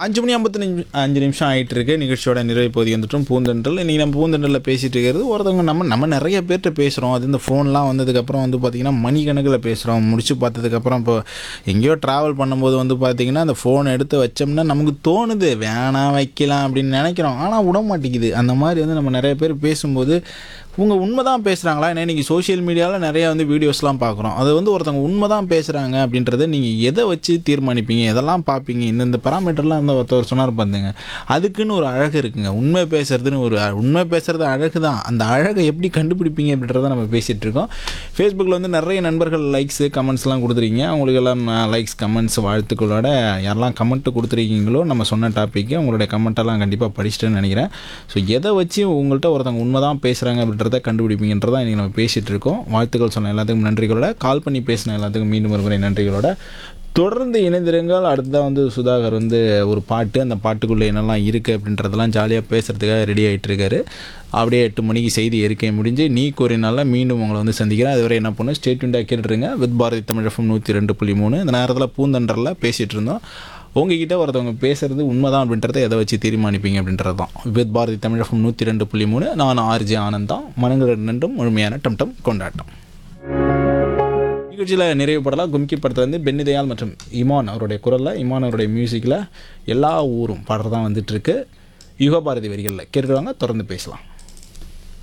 அஞ்சு மணி ஐம்பத்தஞ்சு அஞ்சு நிமிஷம் ஆயிட்டு இருக்கு நிகழ்ச்சியோட நிறைவு பகுதி வந்துட்டும் பூந்தென்றல் இன்றைக்கி நம்ம பூந்தென்றலில் பேசிட்டு இருக்கிறது ஒருத்தவங்க நம்ம நம்ம நிறைய பேர்கிட்ட பேசுகிறோம் அது இந்த ஃபோன்லாம் வந்ததுக்கப்புறம் வந்து பார்த்திங்கன்னா மணிக்கணக்கில் பேசுகிறோம் முடிச்சு பார்த்ததுக்கப்புறம் இப்போ எங்கேயோ ட்ராவல் பண்ணும்போது வந்து பார்த்திங்கன்னா அந்த ஃபோன் எடுத்து வச்சோம்னா நமக்கு தோணுது வேணாம் வைக்கலாம் அப்படின்னு நினைக்கிறோம் ஆனால் விட மாட்டேங்குது அந்த மாதிரி வந்து நம்ம நிறைய பேர் பேசும்போது இவங்க உண்மை தான் பேசுகிறாங்களா ஏன்னா இன்றைக்கி சோஷியல் மீடியாவில் நிறைய வந்து வீடியோஸ்லாம் பார்க்குறோம் அது வந்து ஒருத்தவங்க உண்மை தான் பேசுகிறாங்க அப்படின்றத நீங்கள் எதை வச்சு தீர்மானிப்பீங்க எதெல்லாம் பார்ப்பீங்க இந்தந்த பராமீட்டர்லாம் இந்த ஒருத்தவர் சொன்னார் பார்த்துங்க அதுக்குன்னு ஒரு அழகு இருக்குங்க உண்மை பேசுறதுன்னு ஒரு அ- உண்மை பேசுறது அழகு தான் அந்த அழகை எப்படி கண்டுபிடிப்பீங்க அப்படின்றத நம்ம பேசிகிட்டு இருக்கோம் ஃபேஸ்புக்கில் வந்து நிறைய நண்பர்கள் லைக்ஸு கமெண்ட்ஸ்லாம் கொடுத்துருக்கீங்க அவங்களுக்கு எல்லாம் லைக்ஸ் கமெண்ட்ஸ் வாழ்த்துக்களோட யாரெல்லாம் கமெண்ட் கொடுத்துருக்கீங்களோ நம்ம சொன்ன டாப்பிக்கு உங்களுடைய கமெண்ட்டெல்லாம் கண்டிப்பாக படிச்சிட்டேன்னு நினைக்கிறேன் ஸோ எதை வச்சு உங்கள்கிட்ட ஒருத்தவங்க உண்மை தான் பேசுகிறாங்க அப்படின்றத கண்டுபிடிப்பீங்கன்றதான் இன்றைக்கி நம்ம பேசிகிட்டு இருக்கோம் வாழ்த்துக்கள் சொன்ன எல்லாத்துக்கும் நன்றிகளோட கால் பண்ணி பேசின எல்லாத்துக்கும் மீண்டும் ஒரு முறை நன்றிகளோட தொடர்ந்து இணைந்திருங்கள் அடுத்ததாக வந்து சுதாகர் வந்து ஒரு பாட்டு அந்த பாட்டுக்குள்ளே என்னெல்லாம் இருக்குது அப்படின்றதெல்லாம் ஜாலியாக பேசுகிறதுக்காக ரெடி ஆகிட்டு இருக்காரு அப்படியே எட்டு மணிக்கு செய்தி இருக்கை முடிஞ்சு நீ கூறினால மீண்டும் உங்களை வந்து சந்திக்கிறேன் அதுவரை என்ன பண்ணும் ஸ்டேட்மெண்ட்டாக கேட்டுருங்க வித் பாரதி தமிழ் எஃப்எம் நூற்றி ரெண்டு புள்ளி மூணு இந்த நேரத்தில் பூந்தண்டரில் பேசிகிட்டு இருந்தோம் உங்ககிட்ட ஒருத்தவங்க பேசுறது உண்மைதான் அப்படின்றத எதை வச்சு தீர்மானிப்பீங்க அப்படின்றது தான் வித் பாரதி தமிழ் எஃப்எம் நூற்றி ரெண்டு புள்ளி மூணு நான் ஆர்ஜி ஆனந்த் தான் மனங்கள் ரெண்டும் முழுமையான டம் டம் கொண்டாட்டம் நிகழ்ச்சியில் நிறைவு படலாம் கும்கி படத்தில் வந்து பென்னி தயாள் மற்றும் இமான் அவருடைய குரலில் இமான் அவருடைய மியூசிக்கில் எல்லா ஊரும் பாடுறதான் வந்துட்டுருக்கு யுகபாரதி வரிகளில் கேட்டுருவாங்க தொடர்ந்து பேசலாம்